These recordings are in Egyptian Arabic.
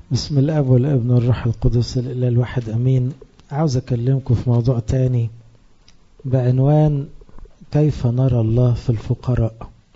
بسم الاب والابن والروح القدس الاله الواحد امين عاوز اكلمكم في موضوع تاني بعنوان كيف نرى الله في الفقراء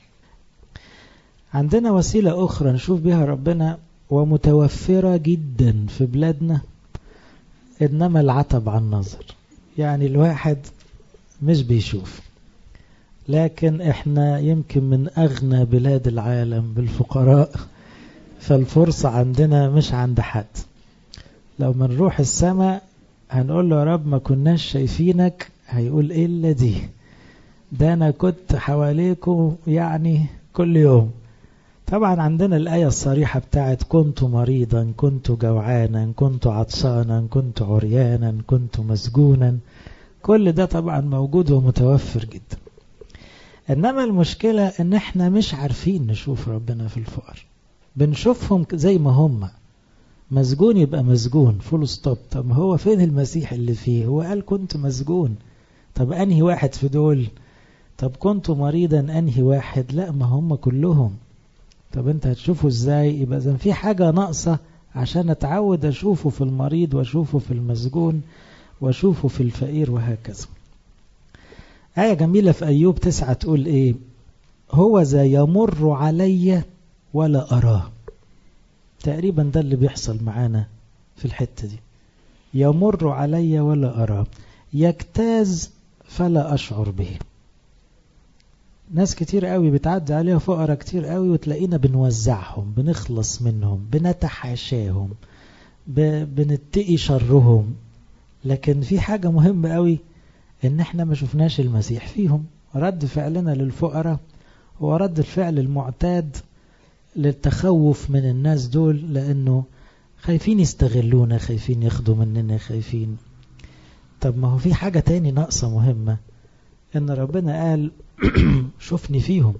عندنا وسيله اخرى نشوف بها ربنا ومتوفره جدا في بلادنا انما العتب عن النظر يعني الواحد مش بيشوف لكن احنا يمكن من اغنى بلاد العالم بالفقراء فالفرصة عندنا مش عند حد لو منروح السماء هنقول له يا رب ما كناش شايفينك هيقول ايه الا دي ده انا كنت حواليكم يعني كل يوم طبعا عندنا الآية الصريحة بتاعت كنت مريضا كنت جوعانا كنت عطشانا كنت عريانا كنت مسجونا كل ده طبعا موجود ومتوفر جدا انما المشكلة ان احنا مش عارفين نشوف ربنا في الفقر بنشوفهم زي ما هم مسجون يبقى مسجون فول ستوب طب هو فين المسيح اللي فيه هو قال كنت مسجون طب انهي واحد في دول طب كنت مريضا انهي واحد لا ما هم كلهم طب انت هتشوفه ازاي يبقى اذا في حاجة ناقصة عشان اتعود اشوفه في المريض واشوفه في المسجون واشوفه في الفقير وهكذا آية جميلة في أيوب تسعة تقول إيه هو ذا يمر علي ولا أراه تقريبا ده اللي بيحصل معانا في الحتة دي يمر علي ولا أراه يجتاز فلا أشعر به ناس كتير قوي بتعدي عليها فقراء كتير قوي وتلاقينا بنوزعهم بنخلص منهم بنتحاشاهم بنتقي شرهم لكن في حاجة مهمة قوي ان احنا ما شفناش المسيح فيهم رد فعلنا للفقراء هو رد الفعل المعتاد للتخوف من الناس دول لانه خايفين يستغلونا خايفين ياخدوا مننا خايفين طب ما هو في حاجة تاني ناقصة مهمة ان ربنا قال شوفني فيهم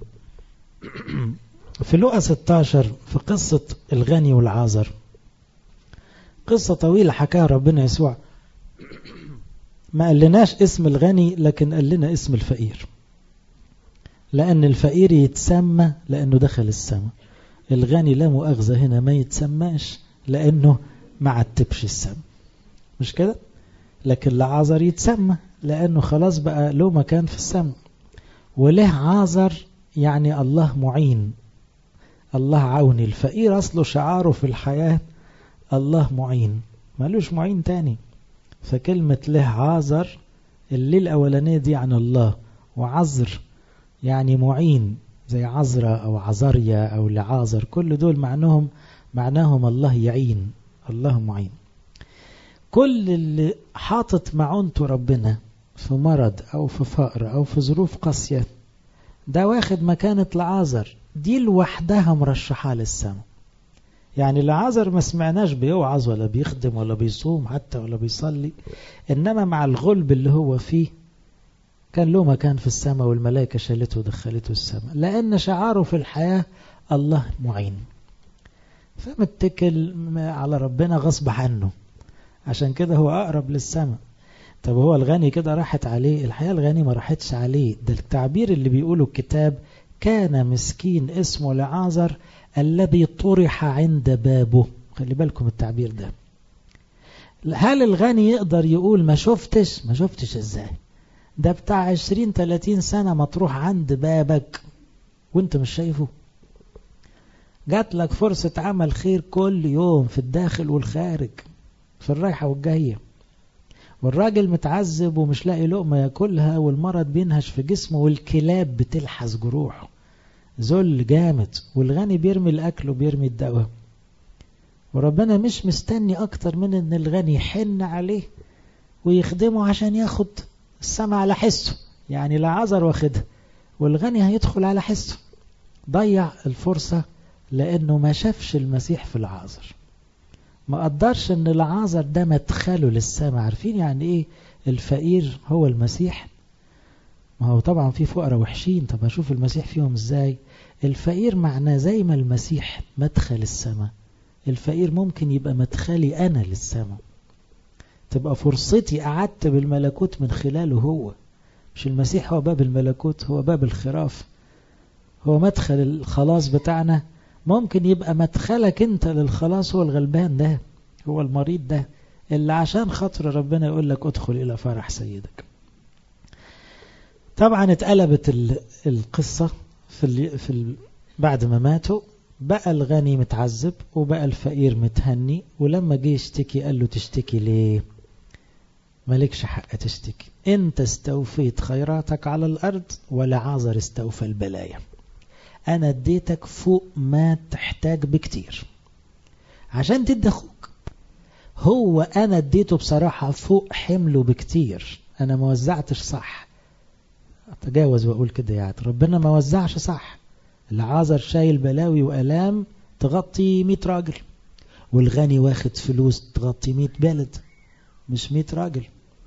في لقى 16 في قصة الغني والعازر قصة طويلة حكاها ربنا يسوع ما قالناش اسم الغني لكن قال لنا اسم الفقير لأن الفقير يتسمى لأنه دخل السماء الغني لا مؤاخذة هنا ما يتسماش لأنه ما عتبش السماء مش كده لكن لعازر يتسمى لأنه خلاص بقى له مكان في السماء وله عازر يعني الله معين الله عوني الفقير أصله شعاره في الحياة الله معين مالوش معين تاني فكلمة له عازر اللي الأولانية دي عن الله وعزر يعني معين زي عزرة أو عزرية أو لعازر كل دول معناهم معناهم الله يعين الله معين كل اللي حاطط معونته ربنا في مرض أو في فقر أو في ظروف قاسية ده واخد مكانة العازر دي لوحدها مرشحة للسماء يعني العازر ما سمعناش بيوعظ ولا بيخدم ولا بيصوم حتى ولا بيصلي إنما مع الغلب اللي هو فيه كان له مكان في السماء والملائكة شالته ودخلته السماء لأن شعاره في الحياة الله معين فمتكل على ربنا غصب عنه عشان كده هو أقرب للسماء طب هو الغني كده راحت عليه الحياة الغني ما راحتش عليه ده التعبير اللي بيقوله الكتاب كان مسكين اسمه لعازر الذي طرح عند بابه خلي بالكم التعبير ده هل الغني يقدر يقول ما شفتش ما شفتش ازاي ده بتاع عشرين تلاتين سنة مطروح عند بابك وانت مش شايفه جات لك فرصة عمل خير كل يوم في الداخل والخارج في الرايحة والجاية والراجل متعذب ومش لاقي لقمة ياكلها والمرض بينهش في جسمه والكلاب بتلحس جروحه ذل جامد والغني بيرمي الأكل وبيرمي الدواء وربنا مش مستني أكتر من أن الغني يحن عليه ويخدمه عشان ياخد السماء على حسه يعني لا عذر واخدها والغني هيدخل على حسه ضيع الفرصة لأنه ما شافش المسيح في العازر ما قدرش أن العازر ده مدخله للسماء عارفين يعني إيه الفقير هو المسيح ما هو طبعا في فقراء وحشين طب هشوف المسيح فيهم ازاي الفقير معناه زي ما المسيح مدخل السماء الفقير ممكن يبقى مدخلي أنا للسماء تبقى فرصتي قعدت بالملكوت من خلاله هو مش المسيح هو باب الملكوت هو باب الخراف هو مدخل الخلاص بتاعنا ممكن يبقى مدخلك انت للخلاص هو الغلبان ده هو المريض ده اللي عشان خاطر ربنا يقول لك ادخل الى فرح سيدك طبعا اتقلبت القصة في, ال... في ال... بعد ما ماتوا بقى الغني متعذب وبقى الفقير متهني ولما جه يشتكي قال له تشتكي ليه مالكش حق تشتكي انت استوفيت خيراتك على الارض ولعازر استوفى البلايا انا اديتك فوق ما تحتاج بكتير عشان تدي اخوك هو انا اديته بصراحة فوق حمله بكتير انا ما وزعتش صح اتجاوز واقول كده يعني ربنا ما وزعش صح العازر شايل بلاوي والام تغطي 100 راجل والغني واخد فلوس تغطي 100 بلد مش 100 راجل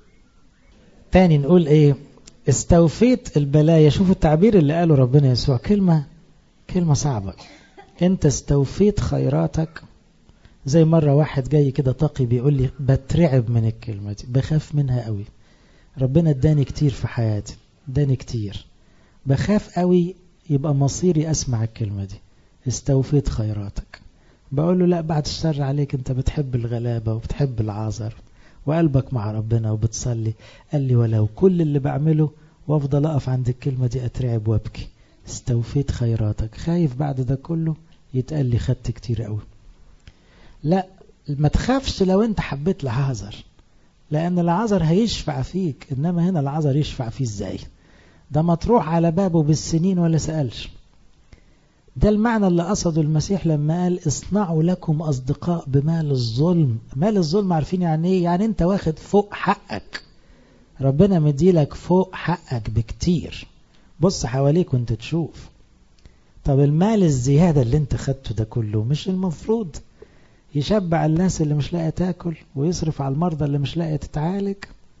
تاني نقول ايه استوفيت البلايا شوفوا التعبير اللي قاله ربنا يسوع كلمة كلمة صعبة انت استوفيت خيراتك زي مرة واحد جاي كده تقي بيقول لي بترعب من الكلمة دي بخاف منها قوي ربنا اداني كتير في حياتي اداني كتير بخاف قوي يبقى مصيري اسمع الكلمة دي استوفيت خيراتك بقول له لا بعد الشر عليك انت بتحب الغلابة وبتحب العازر وقلبك مع ربنا وبتصلي قال لي ولو كل اللي بعمله وافضل اقف عند الكلمة دي اترعب وابكي استوفيت خيراتك خايف بعد ده كله يتقال لي خدت كتير قوي لا ما تخافش لو انت حبيت العذر لان العذر هيشفع فيك انما هنا العذر يشفع فيه ازاي ده مطروح على بابه بالسنين ولا سألش ده المعنى اللي قصده المسيح لما قال اصنعوا لكم أصدقاء بمال الظلم مال الظلم عارفين يعني ايه يعني انت واخد فوق حقك ربنا مديلك فوق حقك بكتير بص حواليك وانت تشوف طب المال الزيادة اللي انت خدته ده كله مش المفروض يشبع الناس اللي مش لاقي تاكل ويصرف على المرضى اللي مش لاقي تتعالج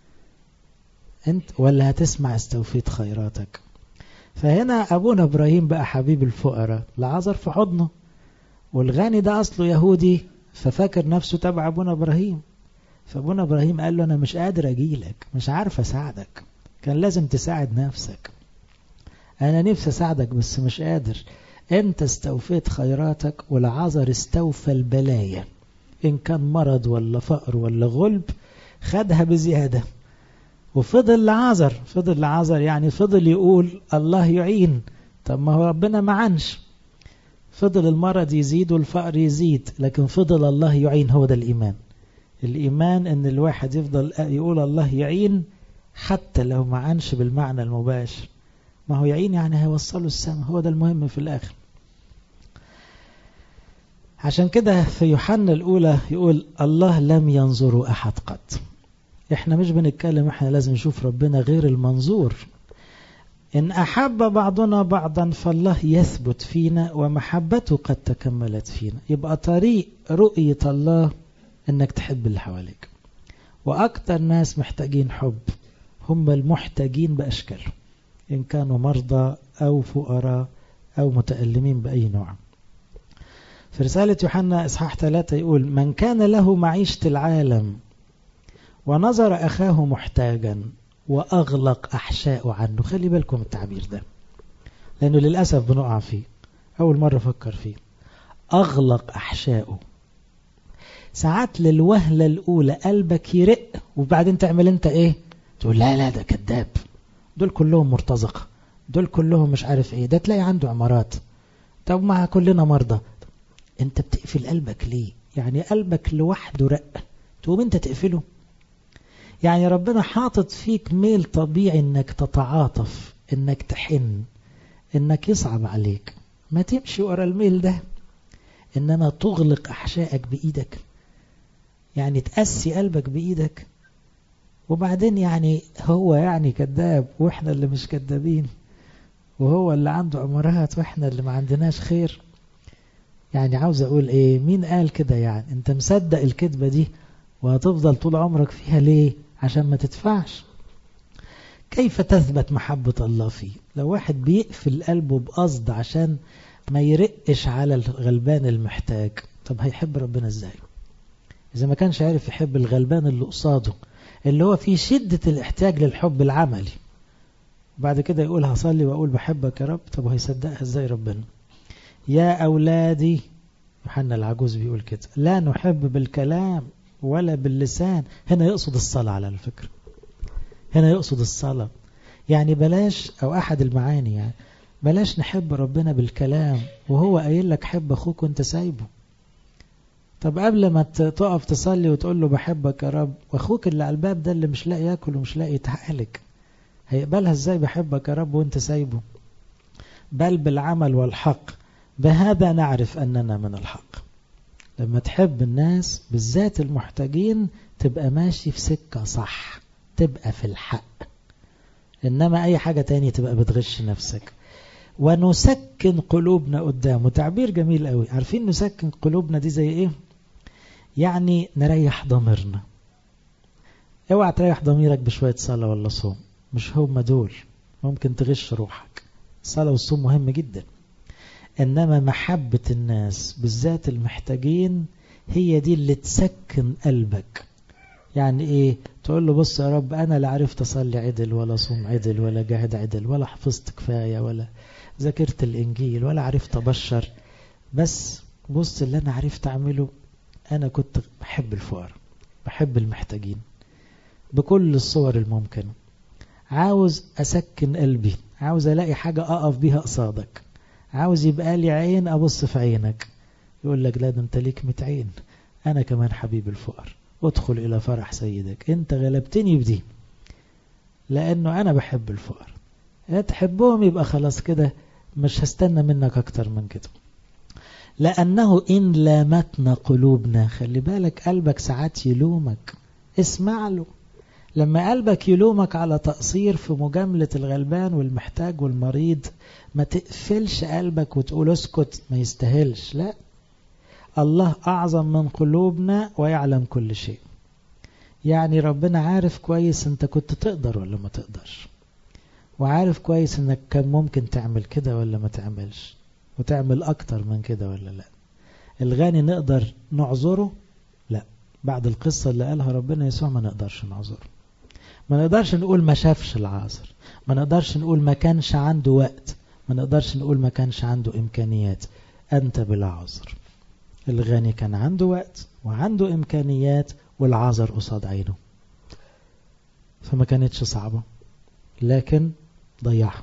انت ولا هتسمع استوفيت خيراتك فهنا أبونا إبراهيم بقى حبيب الفقراء لعذر في حضنه والغني ده أصله يهودي ففاكر نفسه تبع أبونا إبراهيم فأبونا إبراهيم قال له أنا مش قادر أجيلك مش عارف أساعدك كان لازم تساعد نفسك أنا نفسي أساعدك بس مش قادر أنت استوفيت خيراتك والعذر استوفى البلايا إن كان مرض ولا فقر ولا غلب خدها بزيادة وفضل لعازر فضل لعازر يعني فضل يقول الله يعين طب ما هو ربنا ما عنش فضل المرض يزيد والفقر يزيد لكن فضل الله يعين هو ده الإيمان الإيمان أن الواحد يفضل يقول الله يعين حتى لو ما عنش بالمعنى المباشر ما هو يعين يعني هيوصله السماء هو ده المهم في الآخر عشان كده في يوحنا الأولى يقول الله لم ينظر أحد قط احنا مش بنتكلم احنا لازم نشوف ربنا غير المنظور إن أحب بعضنا بعضا فالله يثبت فينا ومحبته قد تكملت فينا يبقى طريق رؤية الله إنك تحب اللي حواليك وأكتر ناس محتاجين حب هم المحتاجين بأشكالهم إن كانوا مرضى أو فقراء أو متألمين بأي نوع في رسالة يوحنا إصحاح 3 يقول من كان له معيشة العالم ونظر أخاه محتاجا وأغلق أحشاء عنه خلي بالكم التعبير ده لأنه للأسف بنقع فيه أول مرة فكر فيه أغلق أحشاؤه ساعات للوهلة الأولى قلبك يرق وبعدين تعمل أنت إيه تقول لا لا ده كذاب دول كلهم مرتزقة دول كلهم مش عارف إيه ده تلاقي عنده عمارات طب ما كلنا مرضى أنت بتقفل قلبك ليه يعني قلبك لوحده رق تقوم أنت تقفله يعني ربنا حاطط فيك ميل طبيعي انك تتعاطف انك تحن انك يصعب عليك ما تمشي ورا الميل ده انما تغلق احشائك بايدك يعني تقسي قلبك بايدك وبعدين يعني هو يعني كذاب واحنا اللي مش كذابين وهو اللي عنده عمرات واحنا اللي ما عندناش خير يعني عاوز اقول ايه مين قال كده يعني انت مصدق الكذبة دي وهتفضل طول عمرك فيها ليه عشان ما تدفعش كيف تثبت محبة الله فيه لو واحد بيقفل قلبه بقصد عشان ما يرقش على الغلبان المحتاج طب هيحب ربنا ازاي إذا ما كانش عارف يحب الغلبان اللي قصاده اللي هو في شدة الاحتياج للحب العملي وبعد كده يقول هصلي وأقول بحبك يا رب طب هيصدقها ازاي ربنا يا أولادي يوحنا العجوز بيقول كده لا نحب بالكلام ولا باللسان هنا يقصد الصلاة على الفكرة هنا يقصد الصلاة يعني بلاش أو أحد المعاني يعني بلاش نحب ربنا بالكلام وهو قايل لك حب أخوك وانت سايبه طب قبل ما تقف تصلي وتقول له بحبك يا رب واخوك اللي على الباب ده اللي مش لاقي ياكل ومش لاقي يتعالج هيقبلها ازاي بحبك يا رب وانت سايبه بل بالعمل والحق بهذا نعرف أننا من الحق لما تحب الناس بالذات المحتاجين تبقى ماشي في سكة صح تبقى في الحق إنما أي حاجة تاني تبقى بتغش نفسك ونسكن قلوبنا قدامه تعبير جميل قوي عارفين نسكن قلوبنا دي زي ايه يعني نريح ضميرنا اوعى تريح ضميرك بشوية صلاة ولا صوم مش هم دول ممكن تغش روحك الصلاة والصوم مهم جدا إنما محبة الناس بالذات المحتاجين هي دي اللي تسكن قلبك يعني إيه تقول له بص يا رب أنا لا عرفت أصلي عدل ولا صوم عدل ولا جاهد عدل ولا حفظت كفاية ولا ذاكرت الإنجيل ولا عرفت أبشر بس بص اللي أنا عرفت أعمله أنا كنت بحب الفقراء بحب المحتاجين بكل الصور الممكنة عاوز أسكن قلبي عاوز ألاقي حاجة أقف بيها قصادك عاوز يبقى لي عين أبص في عينك يقول لك لا ده أنت ليك ميت عين أنا كمان حبيب الفقر ادخل إلى فرح سيدك أنت غلبتني بدي لأنه أنا بحب الفقر تحبهم يبقى خلاص كده مش هستنى منك أكتر من كده لأنه إن لامتنا قلوبنا خلي بالك قلبك ساعات يلومك اسمع له لما قلبك يلومك على تقصير في مجاملة الغلبان والمحتاج والمريض ما تقفلش قلبك وتقول اسكت ما يستاهلش لا الله أعظم من قلوبنا ويعلم كل شيء يعني ربنا عارف كويس انت كنت تقدر ولا ما تقدرش وعارف كويس انك كان ممكن تعمل كده ولا ما تعملش وتعمل اكتر من كده ولا لا الغني نقدر نعذره لا بعد القصة اللي قالها ربنا يسوع ما نقدرش نعذره ما نقدرش نقول ما شافش العاصر ما نقدرش نقول ما كانش عنده وقت ما نقدرش نقول ما كانش عنده إمكانيات أنت بلا عذر الغني كان عنده وقت وعنده إمكانيات والعذر قصاد عينه فما كانتش صعبة لكن ضيعها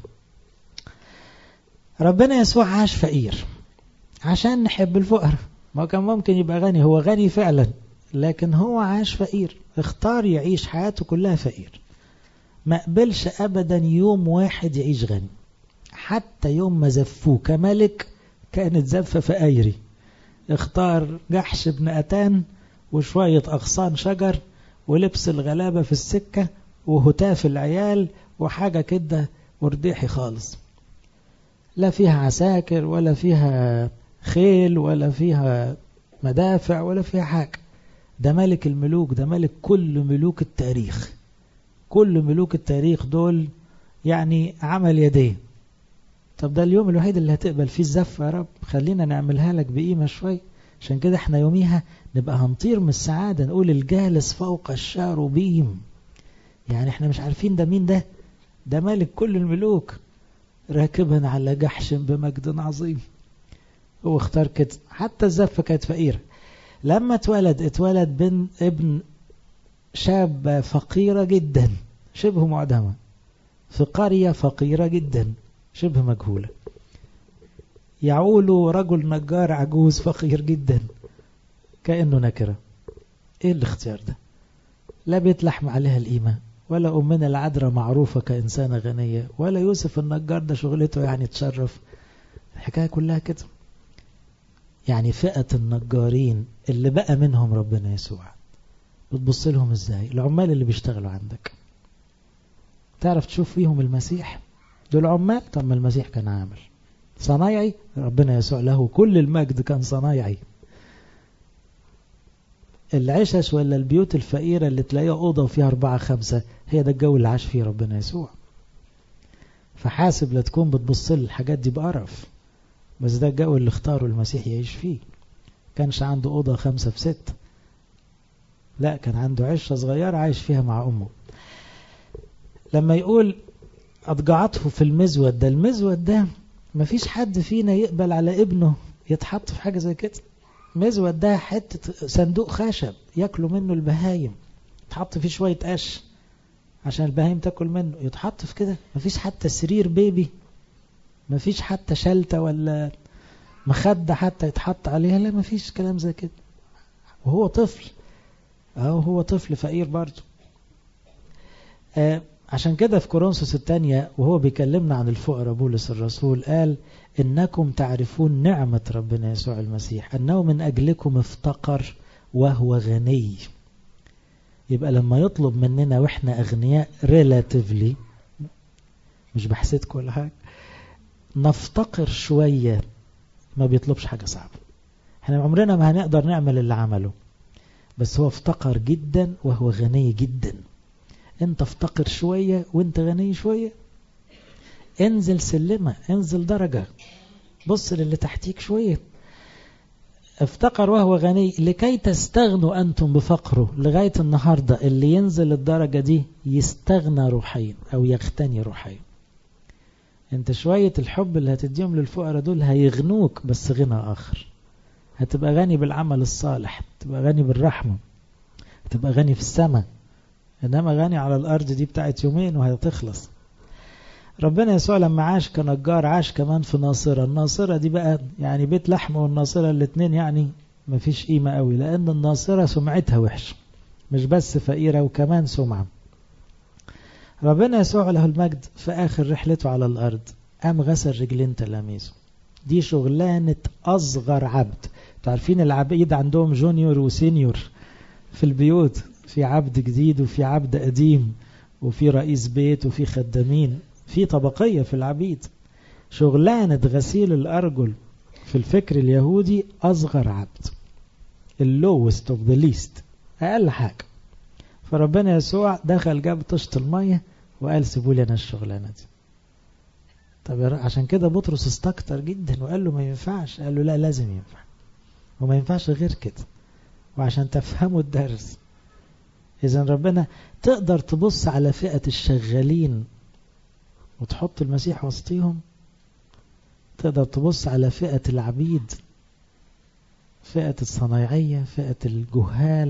ربنا يسوع عاش فقير عشان نحب الفقر ما كان ممكن يبقى غني هو غني فعلا لكن هو عاش فقير اختار يعيش حياته كلها فقير ما قبلش أبدا يوم واحد يعيش غني حتى يوم ما زفوه كملك كانت زفة فقايري اختار جحش بن أتان وشوية أغصان شجر ولبس الغلابة في السكة وهتاف العيال وحاجة كده ورديحي خالص لا فيها عساكر ولا فيها خيل ولا فيها مدافع ولا فيها حاجة ده ملك الملوك ده ملك كل ملوك التاريخ كل ملوك التاريخ دول يعني عمل يديه طب ده اليوم الوحيد اللي هتقبل فيه الزفة يا رب خلينا نعملها لك بقيمة شوي عشان كده احنا يوميها نبقى هنطير من السعادة نقول الجالس فوق الشاروبيم يعني احنا مش عارفين ده مين ده ده ملك كل الملوك راكبا على جحش بمجد عظيم هو اختار كده حتى الزفة كانت فقيرة لما اتولد اتولد بن ابن شاب فقيرة جدا شبه معدمة في قرية فقيرة جدا شبه مجهولة يعول رجل نجار عجوز فقير جدا كأنه نكرة ايه الاختيار ده لا بيت لحم عليها القيمة ولا أمنا العذراء معروفة كإنسانة غنية ولا يوسف النجار ده شغلته يعني تشرف الحكاية كلها كده يعني فئة النجارين اللي بقى منهم ربنا يسوع بتبص لهم ازاي العمال اللي بيشتغلوا عندك تعرف تشوف فيهم المسيح دول عمال طب ما المسيح كان عامل صنايعي ربنا يسوع له كل المجد كان صنايعي العشش ولا البيوت الفقيرة اللي تلاقيها أوضة وفيها أربعة خمسة هي ده الجو اللي عاش فيه ربنا يسوع فحاسب لا تكون بتبص للحاجات دي بقرف بس ده الجو اللي اختاره المسيح يعيش فيه كانش عنده أوضة خمسة في ست لا كان عنده عشة صغيرة عايش فيها مع أمه لما يقول أضجعته في المزود ده المزود ده مفيش حد فينا يقبل على ابنه يتحط في حاجة زي كده مزود ده حتة صندوق خشب ياكلوا منه البهايم يتحط فيه شوية قش عشان البهايم تاكل منه يتحط في كده مفيش حتى سرير بيبي مفيش حتى شلتة ولا مخدة حتى يتحط عليها لا مفيش كلام زي كده وهو طفل اهو هو طفل فقير برضه آه عشان كده في كورنثوس الثانية وهو بيكلمنا عن الفقراء بولس الرسول قال إنكم تعرفون نعمة ربنا يسوع المسيح أنه من أجلكم افتقر وهو غني يبقى لما يطلب مننا وإحنا أغنياء relatively مش بحسدكم ولا حاجة نفتقر شوية ما بيطلبش حاجة صعبة احنا عمرنا ما هنقدر نعمل اللي عمله بس هو افتقر جدا وهو غني جدا انت افتقر شوية وانت غني شوية انزل سلمة انزل درجة بص للي تحتيك شوية افتقر وهو غني لكي تستغنوا أنتم بفقره لغاية النهاردة اللي ينزل الدرجة دي يستغنى روحيا أو يغتني روحيا انت شوية الحب اللي هتديهم للفقراء دول هيغنوك بس غنى آخر هتبقى غني بالعمل الصالح هتبقى غني بالرحمة هتبقى غني في السماء إنما غني على الأرض دي بتاعت يومين وهتخلص ربنا يسوع لما عاش كنجار عاش كمان في ناصرة الناصرة دي بقى يعني بيت لحم والناصرة الاتنين يعني مفيش قيمة قوي لأن الناصرة سمعتها وحش مش بس فقيرة وكمان سمعة ربنا يسوع له المجد في آخر رحلته على الأرض قام غسل رجلين تلاميذه دي شغلانة أصغر عبد تعرفين العبيد عندهم جونيور وسينيور في البيوت في عبد جديد وفي عبد قديم وفي رئيس بيت وفي خدامين في طبقية في العبيد شغلانة غسيل الأرجل في الفكر اليهودي أصغر عبد اللوست اوف ذا ليست أقل حاجة فربنا يسوع دخل جاب طشت المية وقال سيبوا لي أنا الشغلانة دي طب عشان كده بطرس استكتر جدا وقال له ما ينفعش قال له لا لازم ينفع وما ينفعش غير كده وعشان تفهموا الدرس إذا ربنا تقدر تبص على فئة الشغالين وتحط المسيح وسطيهم تقدر تبص على فئة العبيد فئة الصنايعية فئة الجهال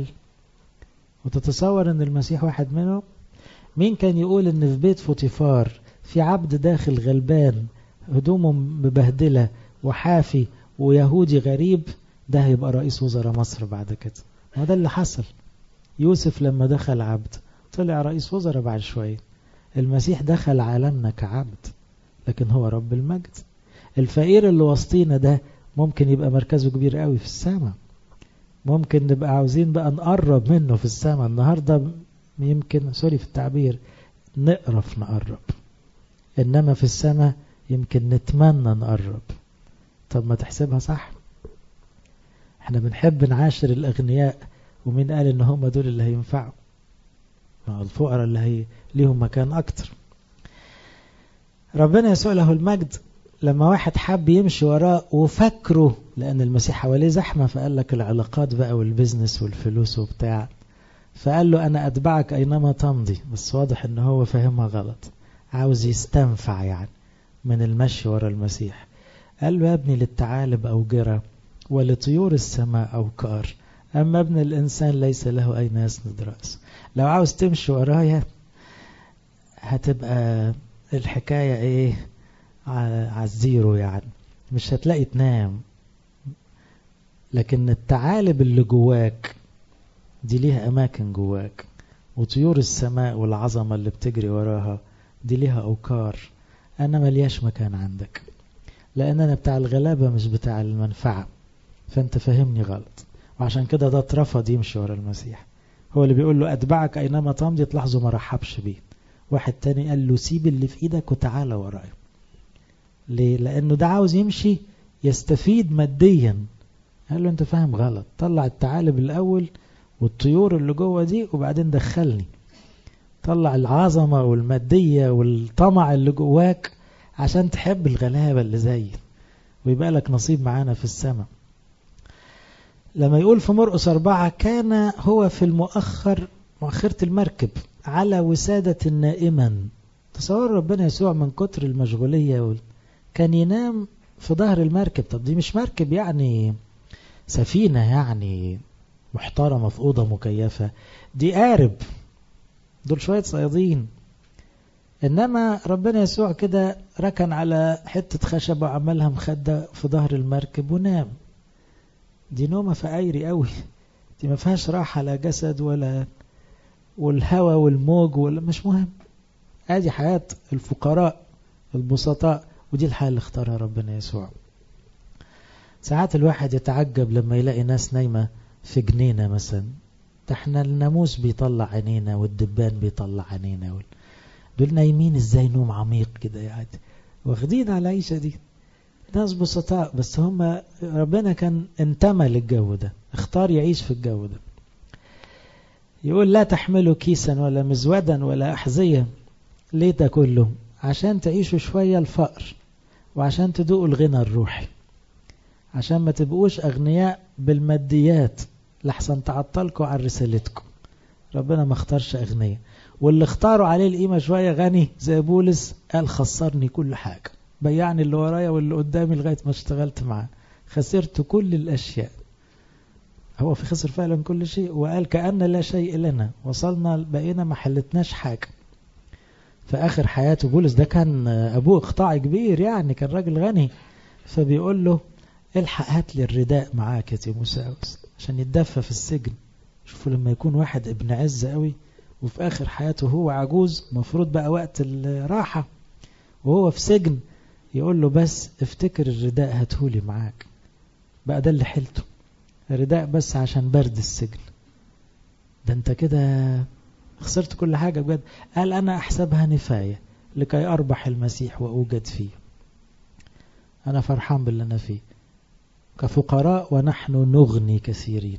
وتتصور ان المسيح واحد منهم مين كان يقول ان في بيت فوتيفار في عبد داخل غلبان هدومه مبهدلة وحافي ويهودي غريب ده هيبقى رئيس وزراء مصر بعد كده ما ده اللي حصل يوسف لما دخل عبد طلع رئيس وزراء بعد شوية المسيح دخل عالمنا كعبد لكن هو رب المجد الفقير اللي وسطينا ده ممكن يبقى مركزه كبير قوي في السماء ممكن نبقى عاوزين بقى نقرب منه في السماء النهاردة يمكن سوري في التعبير نقرف نقرب إنما في السماء يمكن نتمنى نقرب طب ما تحسبها صح احنا بنحب نعاشر الأغنياء ومين قال ان هم دول اللي هينفعوا الفقراء اللي هي ليهم مكان أكتر ربنا يسوع له المجد لما واحد حب يمشي وراه وفكره لأن المسيح حواليه زحمة فقال لك العلاقات بقى والبزنس والفلوس وبتاع فقال له أنا أتبعك أينما تمضي بس واضح إن هو فاهمها غلط عاوز يستنفع يعني من المشي ورا المسيح قال له يا ابني للثعالب أوجرة ولطيور السماء أوكار أما ابن الإنسان ليس له أين يسند رأسه لو عاوز تمشي ورايا هتبقى الحكاية ايه على الزيرو يعني مش هتلاقي تنام لكن التعالب اللي جواك دي ليها أماكن جواك وطيور السماء والعظمة اللي بتجري وراها دي ليها أوكار أنا ملياش مكان عندك لأن أنا بتاع الغلابة مش بتاع المنفعة فأنت فهمني غلط وعشان كده ده اترفض يمشي ورا المسيح هو اللي بيقول له أتبعك أينما تمضي تلاحظوا ما رحبش بيه واحد تاني قال له سيب اللي في ايدك وتعالى ورايا ليه لانه ده عاوز يمشي يستفيد ماديا قال له انت فاهم غلط طلع الثعالب الاول والطيور اللي جوه دي وبعدين دخلني طلع العظمة والمادية والطمع اللي جواك عشان تحب الغلابة اللي زي ويبقى لك نصيب معانا في السماء لما يقول في مرقس أربعة كان هو في المؤخر مؤخرة المركب على وسادة نائما تصور ربنا يسوع من كتر المشغولية وال... كان ينام في ظهر المركب طب دي مش مركب يعني سفينة يعني محترمة في أوضة مكيفة دي قارب دول شوية صيادين إنما ربنا يسوع كده ركن على حتة خشب وعملها مخدة في ظهر المركب ونام دي نومة فقايري قوي دي ما فيهاش راحة لا جسد ولا والهوى والموج ولا مش مهم ادي حياة الفقراء البسطاء ودي الحياة اللي اختارها ربنا يسوع ساعات الواحد يتعجب لما يلاقي ناس نايمة في جنينة مثلا ده احنا الناموس بيطلع عينينا والدبان بيطلع عينينا وال... دول نايمين ازاي نوم عميق كده يعني واخدين على العيشة دي ناس بسطاء بس هم ربنا كان انتمى للجو ده اختار يعيش في الجو ده يقول لا تحملوا كيسا ولا مزودا ولا أحذية ليه ده كله عشان تعيشوا شوية الفقر وعشان تدوقوا الغنى الروحي عشان ما تبقوش أغنياء بالماديات لحسن تعطلكوا عن رسالتكم ربنا ما اختارش أغنياء واللي اختاروا عليه القيمة شوية غني زي بولس قال خسرني كل حاجة بيعني اللي ورايا واللي قدامي لغاية ما اشتغلت معاه خسرت كل الأشياء هو في خسر فعلا كل شيء وقال كأن لا شيء لنا وصلنا بقينا ما حلتناش حاجة في آخر حياته بولس ده كان أبوه اقطاع كبير يعني كان راجل غني فبيقول له الحق هات لي الرداء معاك يا تيموساوس عشان يتدفى في السجن شوفوا لما يكون واحد ابن عز قوي وفي آخر حياته هو عجوز مفروض بقى وقت الراحة وهو في سجن يقول له بس افتكر الرداء هاتهولي معاك بقى ده اللي حلته رداء بس عشان برد السجن ده انت كده خسرت كل حاجة بجد قال أنا أحسبها نفاية لكي أربح المسيح وأوجد فيه أنا فرحان باللي أنا فيه كفقراء ونحن نغني كثيرين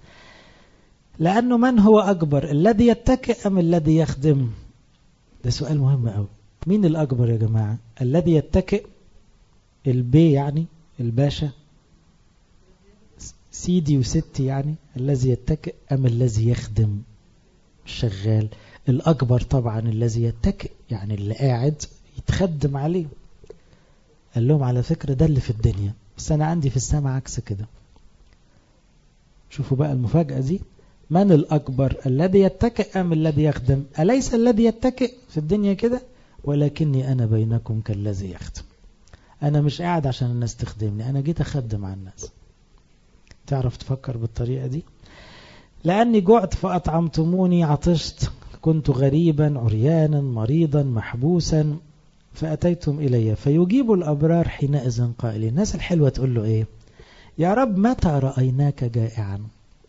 لأنه من هو أكبر الذي يتكئ أم الذي يخدم ده سؤال مهم أوي مين الأكبر يا جماعة الذي يتكئ البي يعني الباشا سيدي وستي يعني الذي يتكئ أم الذي يخدم الشغال الأكبر طبعا الذي يتكئ يعني اللي قاعد يتخدم عليه قال لهم على فكرة ده اللي في الدنيا بس أنا عندي في السماء عكس كده شوفوا بقى المفاجأة دي من الأكبر الذي يتكئ أم الذي يخدم أليس الذي يتكئ في الدنيا كده ولكني أنا بينكم كالذي يخدم أنا مش قاعد عشان الناس تخدمني أنا جيت أخدم على الناس تعرف تفكر بالطريقة دي لأني جعت فأطعمتموني عطشت كنت غريبا عريانا مريضا محبوسا فأتيتم إلي فيجيب الأبرار حينئذ قائلين الناس الحلوة تقول له إيه يا رب متى رأيناك جائعا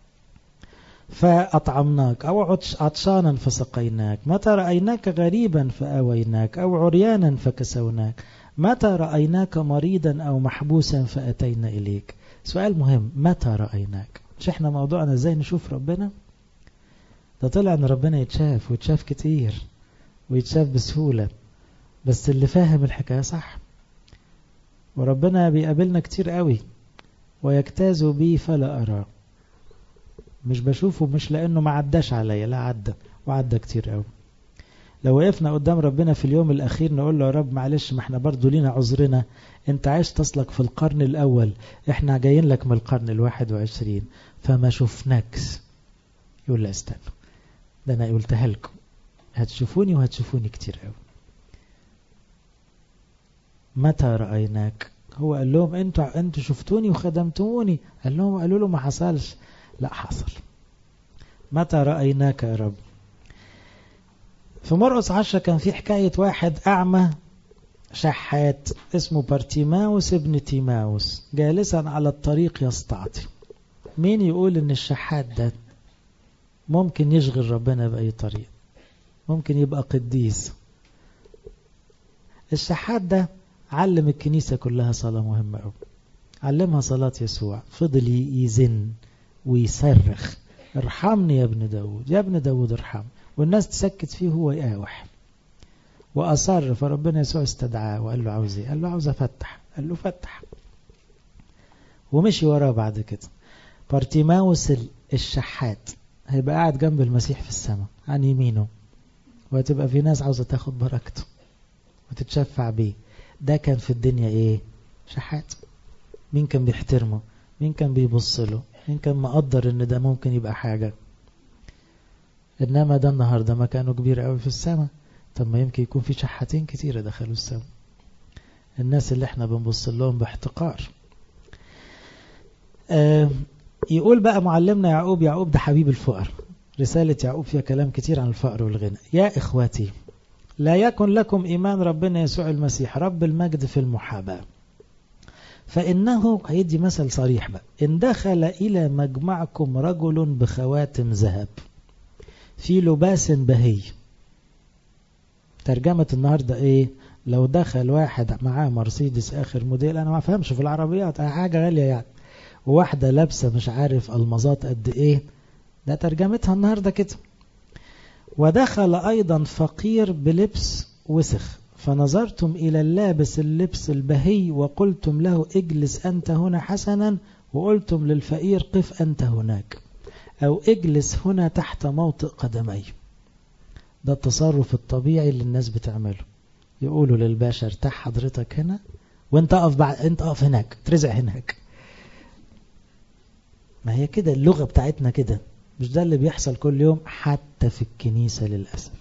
فأطعمناك أو عطشانا فسقيناك متى رأيناك غريبا فأويناك أو عريانا فكسوناك متى رأيناك مريضا أو محبوسا فأتينا إليك سؤال مهم متى رأيناك مش احنا موضوعنا ازاي نشوف ربنا ده طلع ان ربنا يتشاف ويتشاف كتير ويتشاف بسهولة بس اللي فاهم الحكاية صح وربنا بيقابلنا كتير قوي ويجتاز بي فلا أراه مش بشوفه مش لأنه ما عداش عليا لا عدى وعدى كتير قوي لو وقفنا قدام ربنا في اليوم الأخير نقول له يا رب معلش ما احنا برضو لينا عذرنا انت عايش تصلك في القرن الأول احنا جايين لك من القرن الواحد وعشرين فما شفناكش يقول لا استنوا ده انا قلتها لكم هتشوفوني وهتشوفوني كتير قوي متى رأيناك هو قال لهم انتوا انتوا شفتوني وخدمتوني قال لهم قالوا له ما حصلش لا حصل متى رأيناك يا رب في مرقس عشرة كان في حكاية واحد أعمى شحات اسمه بارتيماوس ابن تيماوس جالسا على الطريق يستعطي مين يقول ان الشحات ده ممكن يشغل ربنا بأي طريقة ممكن يبقى قديس الشحات ده علم الكنيسة كلها صلاة مهمة أوي علمها صلاة يسوع فضل يزن ويصرخ ارحمني يا ابن داود يا ابن داود ارحم والناس تسكت فيه هو يقاوح وأصر فربنا يسوع استدعاه وقال له عاوز ايه قال له عاوز افتح قال له فتح ومشي وراه بعد كده بارتيماوس الشحات هيبقى قاعد جنب المسيح في السماء عن يمينه وهتبقى في ناس عاوزة تاخد بركته وتتشفع بيه ده كان في الدنيا ايه شحات مين كان بيحترمه مين كان بيبص له مين كان مقدر ان ده ممكن يبقى حاجة انما ده النهاردة مكانه كبير قوي في السماء طب ما يمكن يكون في شحاتين كتيرة دخلوا السماء الناس اللي احنا بنبص لهم باحتقار آه يقول بقى معلمنا يعقوب يعقوب ده حبيب الفقر رسالة يعقوب فيها كلام كتير عن الفقر والغنى يا إخوتي لا يكن لكم إيمان ربنا يسوع المسيح رب المجد في المحاباة فإنه هيدي مثل صريح بقى إن دخل إلى مجمعكم رجل بخواتم ذهب في لباس بهي ترجمة النهاردة إيه لو دخل واحد معاه مرسيدس آخر موديل أنا ما فهمش في العربيات حاجة غالية يعني وواحدة لابسة مش عارف المظات قد إيه ده ترجمتها النهاردة كده ودخل أيضا فقير بلبس وسخ فنظرتم إلى اللابس اللبس البهي وقلتم له اجلس أنت هنا حسنا وقلتم للفقير قف أنت هناك أو اجلس هنا تحت موطئ قدمي ده التصرف الطبيعي اللي الناس بتعمله يقولوا للباشا ارتاح حضرتك هنا وانت اقف بعد انت اقف هناك ترزع هناك ما هي كده اللغة بتاعتنا كده مش ده اللي بيحصل كل يوم حتى في الكنيسة للأسف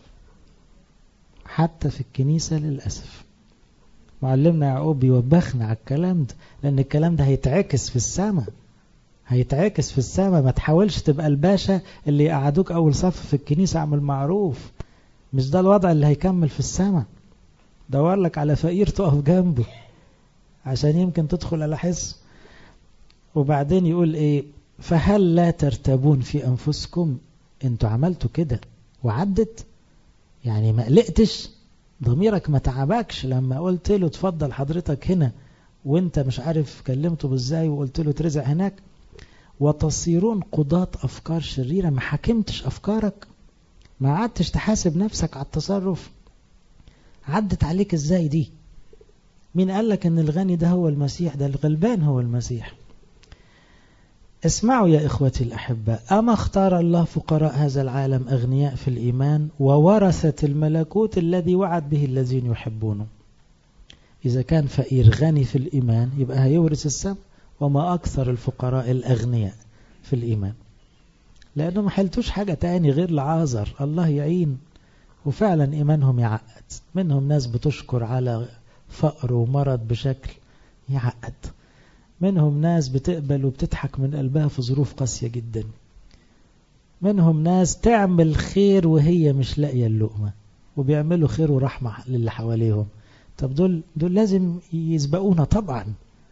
حتى في الكنيسة للأسف معلمنا يعقوب بيوبخنا على الكلام ده لأن الكلام ده هيتعكس في السماء هيتعكس في السماء ما تحاولش تبقى الباشا اللي يقعدوك أول صف في الكنيسة اعمل معروف مش ده الوضع اللي هيكمل في السماء دور لك على فقير تقف جنبه عشان يمكن تدخل على حس وبعدين يقول ايه فهل لا ترتبون في أنفسكم انتوا عملتوا كده وعدت يعني ما قلقتش ضميرك ما تعبكش لما قلت له تفضل حضرتك هنا وانت مش عارف كلمته بازاي وقلت له ترزع هناك وتصيرون قضاة أفكار شريرة ما حكمتش أفكارك ما قعدتش تحاسب نفسك على التصرف عدت عليك ازاي دي مين قال لك ان الغني ده هو المسيح ده الغلبان هو المسيح اسمعوا يا إخوتي الأحباء أما اختار الله فقراء هذا العالم أغنياء في الإيمان وورثة الملكوت الذي وعد به الذين يحبونه إذا كان فقير غني في الإيمان يبقى هيورث السم وما أكثر الفقراء الأغنياء في الإيمان لأنه ما حلتوش حاجة تاني غير لعازر الله يعين وفعلا إيمانهم يعقد منهم ناس بتشكر على فقر ومرض بشكل يعقد منهم ناس بتقبل وبتضحك من قلبها في ظروف قاسية جدا منهم ناس تعمل خير وهي مش لاقية اللقمة وبيعملوا خير ورحمة للي حواليهم طب دول دول لازم يسبقونا طبعا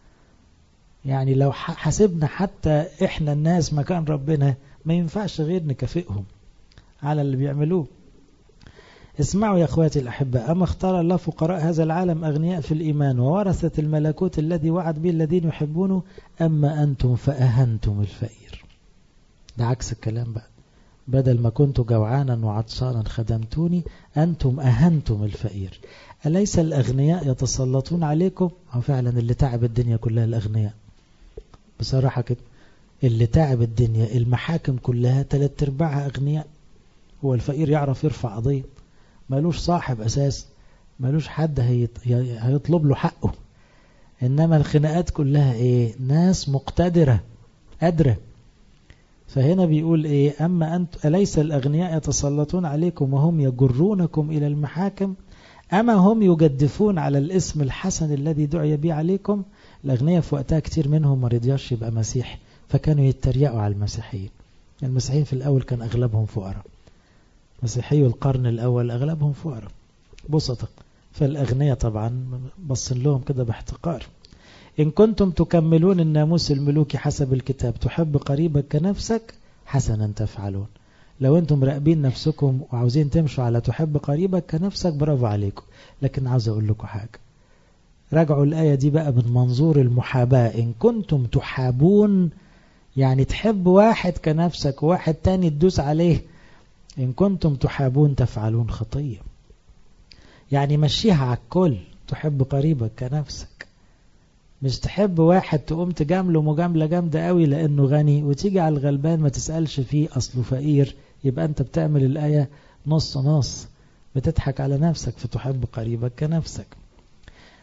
يعني لو حسبنا حتى احنا الناس مكان ربنا ما ينفعش غير نكافئهم على اللي بيعملوه اسمعوا يا اخواتي الاحباء اما اختار الله فقراء هذا العالم اغنياء في الايمان وورثة الملكوت الذي وعد به الذين يحبونه اما انتم فاهنتم الفقير ده عكس الكلام بقى بدل ما كنت جوعانا وعطشانا خدمتوني انتم اهنتم الفقير اليس الاغنياء يتسلطون عليكم او فعلا اللي تعب الدنيا كلها الاغنياء بصراحة كده اللي تعب الدنيا المحاكم كلها تلات ارباعها اغنياء هو الفقير يعرف يرفع قضيه ملوش صاحب أساس ملوش حد هيطلب له حقه إنما الخناقات كلها إيه ناس مقتدرة قادرة فهنا بيقول إيه أما أنت أليس الأغنياء يتسلطون عليكم وهم يجرونكم إلى المحاكم أما هم يجدفون على الاسم الحسن الذي دعي به عليكم الأغنياء في وقتها كتير منهم ما رضياش يبقى مسيح فكانوا يتريقوا على المسيحيين المسيحيين في الأول كان أغلبهم فقراء مسيحي القرن الأول أغلبهم فقراء بسطة فالأغنياء طبعا بصن لهم كده باحتقار إن كنتم تكملون الناموس الملوكي حسب الكتاب تحب قريبك كنفسك حسنا تفعلون لو أنتم راقبين نفسكم وعاوزين تمشوا على تحب قريبك كنفسك برافو عليكم لكن عاوز أقول لكم حاجة راجعوا الآية دي بقى من منظور المحاباة إن كنتم تحابون يعني تحب واحد كنفسك وواحد تاني تدوس عليه إن كنتم تحابون تفعلون خطية يعني مشيها على الكل تحب قريبك كنفسك مش تحب واحد تقوم تجامله مجاملة جامدة قوي لأنه غني وتيجي على الغلبان ما تسألش فيه أصله فقير يبقى أنت بتعمل الآية نص نص بتضحك على نفسك فتحب قريبك كنفسك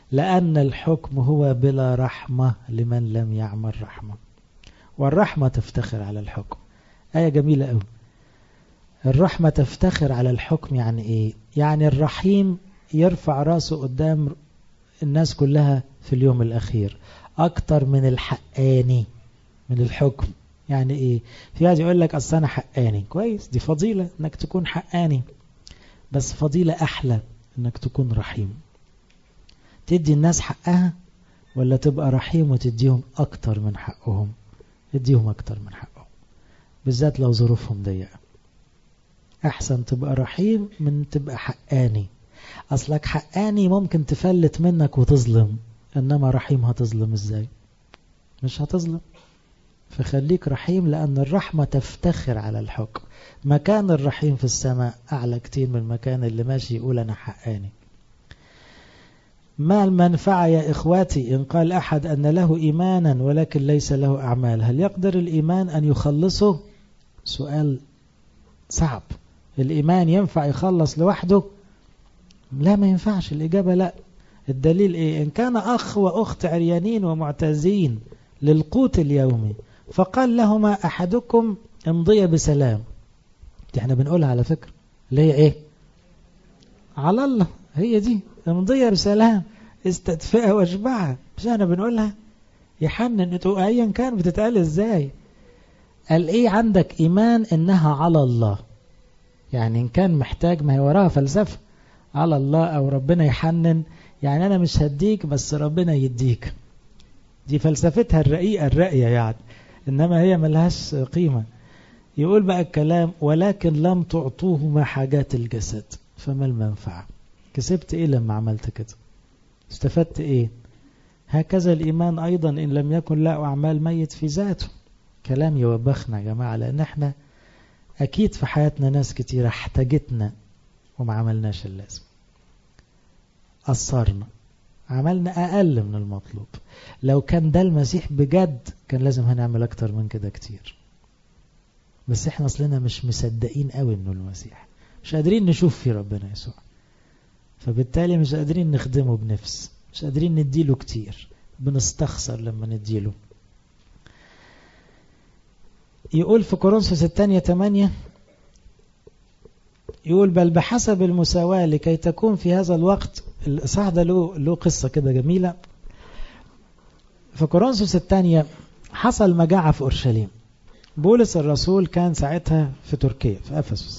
لأن الحكم هو بلا رحمة لمن لم يعمل رحمة والرحمة تفتخر على الحكم آية جميلة أوي الرحمة تفتخر على الحكم يعني إيه يعني الرحيم يرفع راسه قدام الناس كلها في اليوم الأخير أكتر من الحقاني من الحكم يعني إيه في واحد يقول لك أصل أنا حقاني كويس دي فضيلة إنك تكون حقاني بس فضيلة أحلى إنك تكون رحيم تدي الناس حقها ولا تبقى رحيم وتديهم أكتر من حقهم اديهم أكتر من حقهم بالذات لو ظروفهم ضيقة أحسن تبقى رحيم من تبقى حقاني أصلك حقاني ممكن تفلت منك وتظلم إنما رحيم هتظلم إزاي مش هتظلم فخليك رحيم لأن الرحمة تفتخر على الحكم مكان الرحيم في السماء أعلى كتير من المكان اللي ماشي يقول أنا حقاني ما المنفعة يا إخواتي إن قال أحد أن له إيمانا ولكن ليس له أعمال هل يقدر الإيمان أن يخلصه سؤال صعب الإيمان ينفع يخلص لوحده لا ما ينفعش الإجابة لا الدليل إيه إن كان أخ وأخت عريانين ومعتزين للقوت اليومي فقال لهما أحدكم امضي بسلام دي احنا بنقولها على فكرة اللي هي ايه على الله هي دي امضي بسلام استدفئها واشبعها مش احنا بنقولها يحنن انتوا ايا كان بتتقال ازاي قال ايه عندك ايمان انها على الله يعني ان كان محتاج ما هي وراها فلسفة على الله او ربنا يحنن يعني انا مش هديك بس ربنا يديك دي فلسفتها الرقيقة الرأية يعني إنما هي ملهاش قيمة يقول بقى الكلام ولكن لم تعطوهما حاجات الجسد فما المنفعة كسبت إيه لما عملت كده استفدت إيه هكذا الإيمان أيضا إن لم يكن له أعمال ميت في ذاته كلام يوبخنا يا جماعة لأن احنا أكيد في حياتنا ناس كتير احتاجتنا وما عملناش اللازم قصرنا عملنا أقل من المطلوب لو كان ده المسيح بجد كان لازم هنعمل أكتر من كده كتير بس احنا أصلنا مش مصدقين قوي إنه المسيح مش قادرين نشوف في ربنا يسوع فبالتالي مش قادرين نخدمه بنفس مش قادرين نديله كتير بنستخسر لما نديله يقول في كورنثوس الثانية 8 يقول بل بحسب المساواة لكي تكون في هذا الوقت الإصحاح ده له له قصة كده جميلة في كورنثوس الثانية حصل مجاعة في أورشليم بولس الرسول كان ساعتها في تركيا في أفسس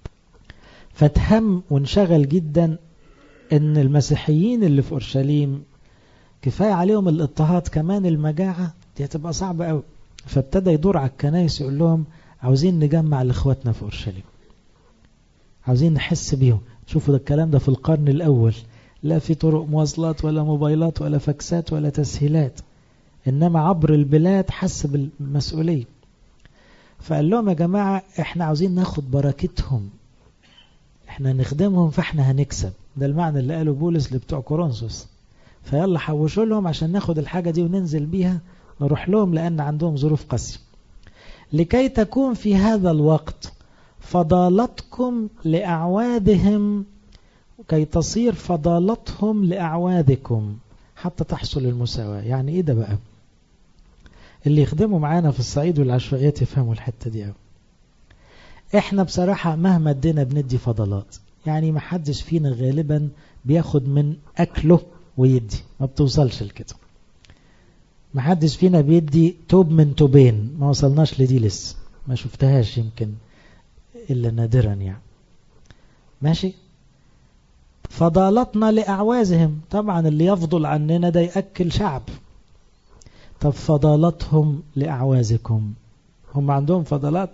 فاتهم وانشغل جدا ان المسيحيين اللي في أورشليم كفاية عليهم الاضطهاد كمان المجاعة دي هتبقى صعبة قوي فابتدى يدور على الكنائس يقول لهم عاوزين نجمع لاخواتنا في أورشليم عاوزين نحس بيهم شوفوا ده الكلام ده في القرن الأول لا في طرق مواصلات ولا موبايلات ولا فاكسات ولا تسهيلات إنما عبر البلاد حس بالمسؤولية فقال لهم يا جماعة احنا عاوزين ناخد بركتهم احنا نخدمهم فاحنا هنكسب ده المعنى اللي قاله بولس لبتوع كورنثوس فيلا حوشوا لهم عشان ناخد الحاجة دي وننزل بيها نروح لهم لأن عندهم ظروف قاسية لكي تكون في هذا الوقت فضالتكم لأعوادهم كي تصير فضالتهم لأعوادكم حتى تحصل المساواة يعني ايه ده بقى اللي يخدموا معانا في الصعيد والعشوائيات يفهموا الحتة دي قوي احنا بصراحة مهما ادينا بندي فضلات يعني ما حدش فينا غالبا بياخد من اكله ويدي ما بتوصلش لكده ما حدش فينا بيدي توب من توبين ما وصلناش لدي لسه ما شفتهاش يمكن إلا نادرا يعني ماشي فضالتنا لأعوازهم طبعا اللي يفضل عننا ده يأكل شعب طب فضالتهم لأعوازكم هم عندهم فضلات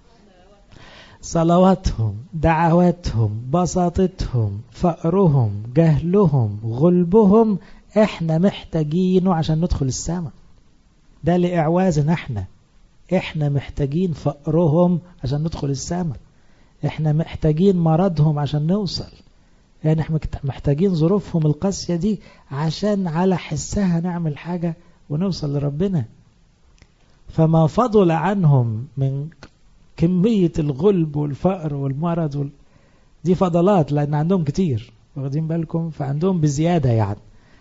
صلواتهم دعواتهم بساطتهم فقرهم جهلهم غلبهم احنا محتاجينه عشان ندخل السماء ده لإعوازنا احنا احنا محتاجين فقرهم عشان ندخل السماء احنا محتاجين مرضهم عشان نوصل يعني احنا محتاجين ظروفهم القاسية دي عشان على حسها نعمل حاجة ونوصل لربنا فما فضل عنهم من كمية الغلب والفقر والمرض وال... دي فضلات لأن عندهم كتير واخدين بالكم فعندهم بزيادة يعني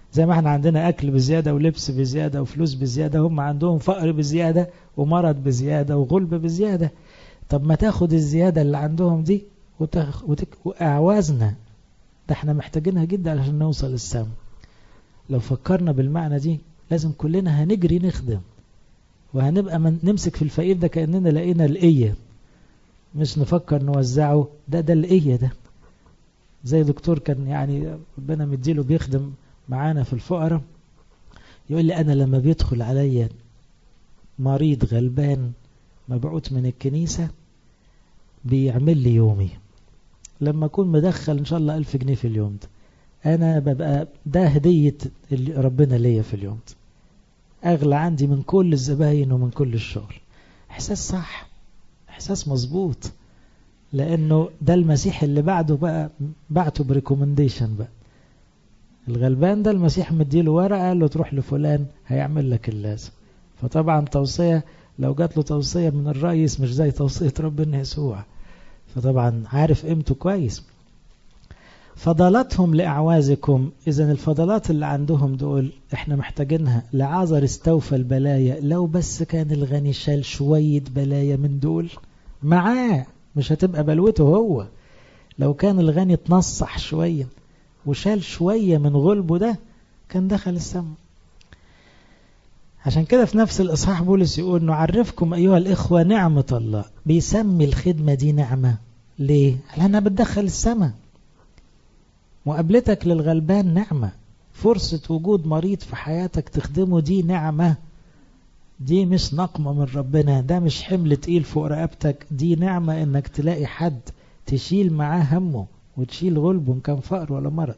زي ما احنا عندنا أكل بزيادة ولبس بزيادة وفلوس بزيادة هم عندهم فقر بزيادة ومرض بزيادة وغلب بزيادة طب ما تاخد الزيادة اللي عندهم دي وتخ... وتك... وأعوازنا ده احنا محتاجينها جدا عشان نوصل السما لو فكرنا بالمعنى دي لازم كلنا هنجري نخدم وهنبقى من نمسك في الفقير ده كأننا لقينا القية مش نفكر نوزعه ده ده القية ده زي دكتور كان يعني ربنا مديله بيخدم معانا في الفقراء يقول لي أنا لما بيدخل عليا مريض غلبان مبعوث من الكنيسة بيعمل لي يومي لما أكون مدخل إن شاء الله ألف جنيه في اليوم ده أنا ببقى ده هدية اللي ربنا ليا في اليوم ده أغلى عندي من كل الزباين ومن كل الشغل إحساس صح إحساس مظبوط لأنه ده المسيح اللي بعده بقى بعته بريكومنديشن بقى الغلبان ده المسيح مديله ورقة قال له تروح لفلان هيعمل لك اللازم فطبعا توصية لو جات له توصية من الرئيس مش زي توصية ربنا يسوع فطبعا عارف قيمته كويس فضلاتهم لأعوازكم إذا الفضلات اللي عندهم دول احنا محتاجينها لعازر استوفى البلايا لو بس كان الغني شال شوية بلايا من دول معاه مش هتبقى بلوته هو لو كان الغني اتنصح شوية وشال شوية من غلبه ده كان دخل السماء عشان كده في نفس الإصحاح بولس يقول نعرفكم أيها الإخوة نعمة الله بيسمي الخدمة دي نعمة ليه؟ لأنها بتدخل السماء مقابلتك للغلبان نعمة فرصة وجود مريض في حياتك تخدمه دي نعمة دي مش نقمة من ربنا ده مش حمل تقيل فوق رقبتك دي نعمة انك تلاقي حد تشيل معاه همه وتشيل غلبه ان كان فقر ولا مرض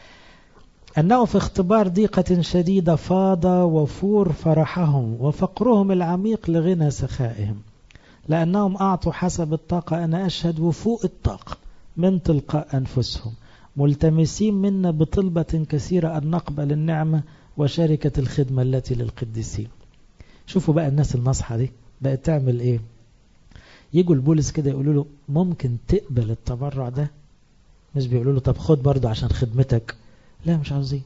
أنه في اختبار ضيقة شديدة فاض وفور فرحهم وفقرهم العميق لغنى سخائهم لأنهم أعطوا حسب الطاقة أنا أشهد وفوق الطاقة من تلقاء أنفسهم ملتمسين منا بطلبة كثيرة أن نقبل النعمة وشركة الخدمة التي للقديسين شوفوا بقى الناس النصحة دي بقت تعمل ايه يجوا البولس كده يقولوا له ممكن تقبل التبرع ده مش بيقولوا له طب خد برضه عشان خدمتك لا مش عاوزين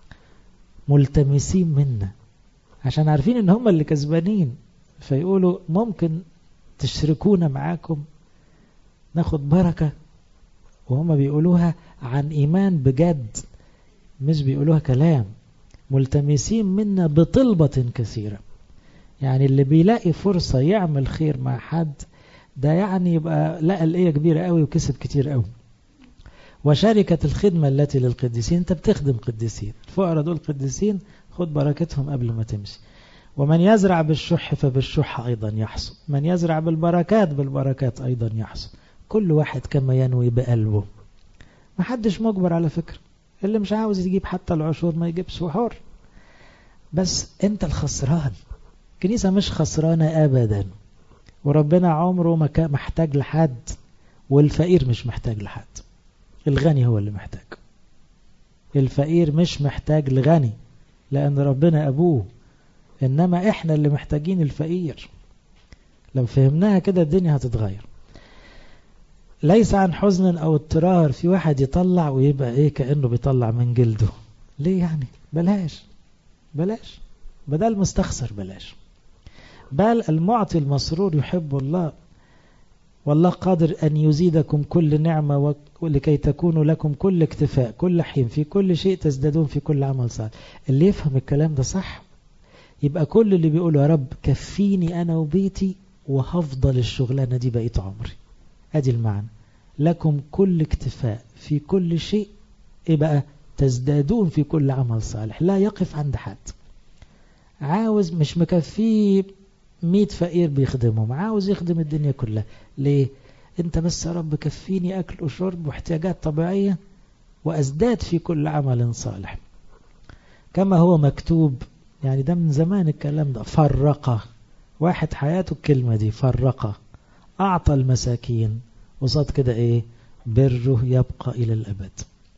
ملتمسين منا عشان عارفين ان هم اللي كسبانين فيقولوا ممكن تشركونا معاكم ناخد بركة وهم بيقولوها عن إيمان بجد مش بيقولوها كلام ملتمسين منا بطلبة كثيرة يعني اللي بيلاقي فرصة يعمل خير مع حد ده يعني يبقى لقى الإيه كبيرة قوي وكسب كتير قوي وشركة الخدمة التي للقديسين انت بتخدم قديسين الفقراء دول قديسين خد بركتهم قبل ما تمشي ومن يزرع بالشح فبالشح أيضا يحصد من يزرع بالبركات بالبركات أيضا يحصد كل واحد كما ينوي بقلبه ما حدش مجبر على فكرة اللي مش عاوز يجيب حتى العشور ما يجيبش وحر بس انت الخسران الكنيسة مش خسرانة أبدا وربنا عمره ما كان محتاج لحد والفقير مش محتاج لحد الغني هو اللي محتاج الفقير مش محتاج لغني لأن ربنا أبوه إنما إحنا اللي محتاجين الفقير لو فهمناها كده الدنيا هتتغير ليس عن حزن أو اضطرار في واحد يطلع ويبقى إيه كأنه بيطلع من جلده ليه يعني بلاش بلاش بدل مستخسر بلاش بل المعطي المسرور يحب الله والله قادر أن يزيدكم كل نعمة ولكي تكونوا لكم كل اكتفاء كل حين في كل شيء تزدادون في كل عمل صالح اللي يفهم الكلام ده صح يبقى كل اللي بيقوله يا رب كفيني أنا وبيتي وهفضل الشغلانة دي بقية عمري ادي المعنى لكم كل اكتفاء في كل شيء ايه بقى تزدادون في كل عمل صالح لا يقف عند حد عاوز مش مكفيه مية فقير بيخدمهم عاوز يخدم الدنيا كلها ليه انت بس يا رب كفيني اكل وشرب واحتياجات طبيعية وازداد في كل عمل صالح كما هو مكتوب يعني ده من زمان الكلام ده فرقه واحد حياته الكلمة دي فرقه أعطى المساكين وصاد كده إيه بره يبقى إلى الأبد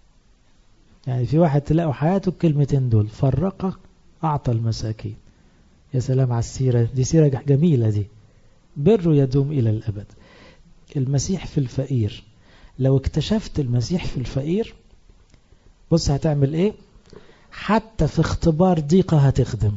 يعني في واحد تلاقوا حياته الكلمتين دول فرقه أعطى المساكين يا سلام على السيرة دي سيرة جميلة دي بره يدوم إلى الأبد المسيح في الفقير لو اكتشفت المسيح في الفقير بص هتعمل ايه حتى في اختبار ضيقة هتخدم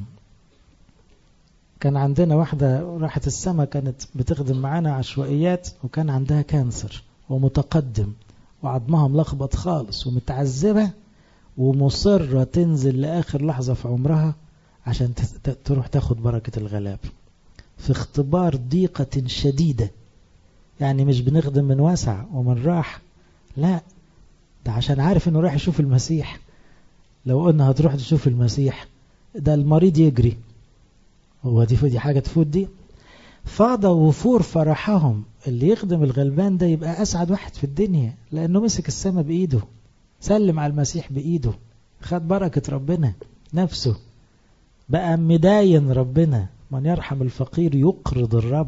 كان عندنا واحدة راحت السما كانت بتخدم معانا عشوائيات وكان عندها كانسر ومتقدم وعظمها ملخبط خالص ومتعذبة ومصرة تنزل لآخر لحظة في عمرها عشان تروح تاخد بركة الغلاب في اختبار ضيقة شديدة يعني مش بنخدم من واسع ومن راح لا ده عشان عارف انه رايح يشوف المسيح لو قلنا هتروح تشوف المسيح ده المريض يجري هو دي دي حاجة تفوت دي فاض وفور فرحهم اللي يخدم الغلبان ده يبقى أسعد واحد في الدنيا لأنه مسك السماء بإيده سلم على المسيح بإيده خد بركة ربنا نفسه بقى مداين ربنا من يرحم الفقير يقرض الرب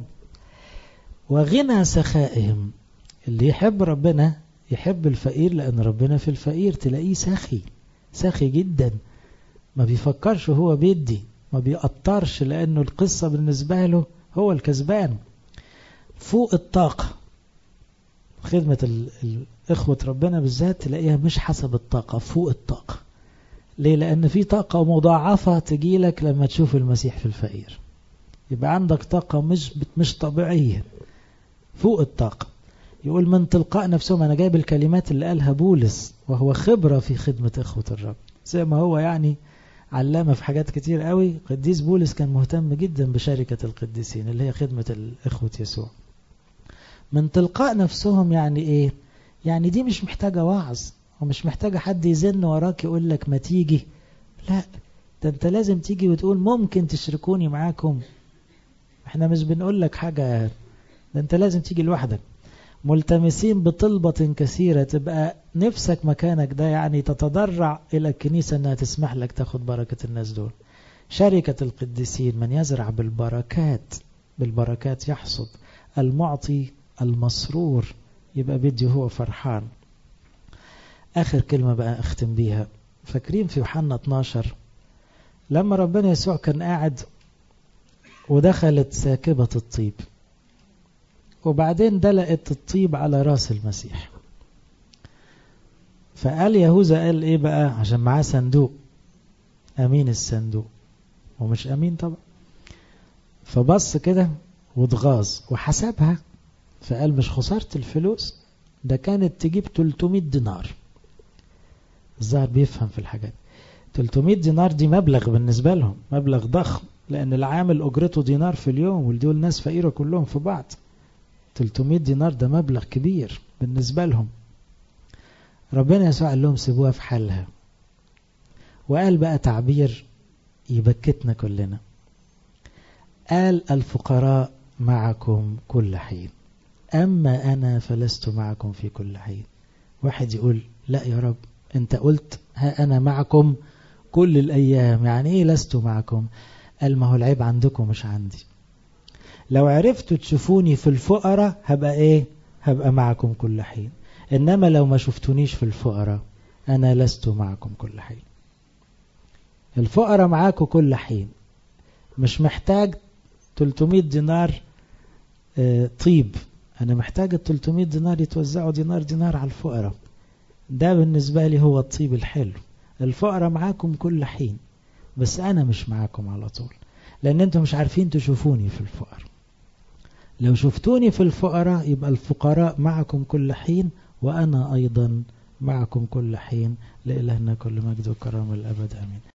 وغنى سخائهم اللي يحب ربنا يحب الفقير لأن ربنا في الفقير تلاقيه سخي سخي جدا ما بيفكرش هو بيدي ما بيقطرش لأنه القصة بالنسبة له هو الكسبان فوق الطاقة خدمة الإخوة ربنا بالذات تلاقيها مش حسب الطاقة فوق الطاقة ليه لأن في طاقة مضاعفة تجيلك لما تشوف المسيح في الفقير يبقى عندك طاقة مش مش طبيعية فوق الطاقة يقول من تلقاء نفسهم أنا جايب الكلمات اللي قالها بولس وهو خبرة في خدمة إخوة الرب زي ما هو يعني علامة في حاجات كتير قوي قديس بولس كان مهتم جدا بشركة القديسين اللي هي خدمة الإخوة يسوع من تلقاء نفسهم يعني إيه يعني دي مش محتاجة وعظ ومش محتاجة حد يزن وراك يقول لك ما تيجي لا ده انت لازم تيجي وتقول ممكن تشركوني معاكم احنا مش بنقول لك حاجة ده انت لازم تيجي لوحدك ملتمسين بطلبة كثيرة تبقى نفسك مكانك ده يعني تتضرع إلى الكنيسة أنها تسمح لك تاخد بركة الناس دول شركة القديسين من يزرع بالبركات بالبركات يحصد المعطي المسرور يبقى بدي هو فرحان آخر كلمة بقى أختم بيها فاكرين في يوحنا 12 لما ربنا يسوع كان قاعد ودخلت ساكبة الطيب وبعدين دلقت الطيب على راس المسيح فقال يهوذا قال ايه بقى عشان معاه صندوق امين الصندوق ومش امين طبعا فبص كده واتغاظ وحسبها فقال مش خسارة الفلوس ده كانت تجيب 300 دينار الظاهر بيفهم في الحاجات 300 دينار دي مبلغ بالنسبة لهم مبلغ ضخم لأن العامل أجرته دينار في اليوم ودول ناس فقيرة كلهم في بعض 300 دينار ده مبلغ كبير بالنسبة لهم ربنا يسوع قال لهم سيبوها في حالها وقال بقى تعبير يبكتنا كلنا قال الفقراء معكم كل حين أما أنا فلست معكم في كل حين واحد يقول لا يا رب أنت قلت ها أنا معكم كل الأيام يعني إيه لست معكم قال ما هو العيب عندكم مش عندي لو عرفتوا تشوفوني في الفقراء هبقى ايه هبقى معكم كل حين انما لو ما شفتونيش في الفقراء انا لست معكم كل حين الفقراء معاكم كل حين مش محتاج 300 دينار اه طيب انا محتاج ال 300 دينار يتوزعوا دينار دينار على الفقراء ده بالنسبة لي هو الطيب الحلو الفقراء معاكم كل حين بس انا مش معاكم على طول لان انتم مش عارفين تشوفوني في الفقراء لو شفتوني في الفقراء يبقى الفقراء معكم كل حين وأنا أيضا معكم كل حين لإلهنا كل مجد وكرامة الأبد أمين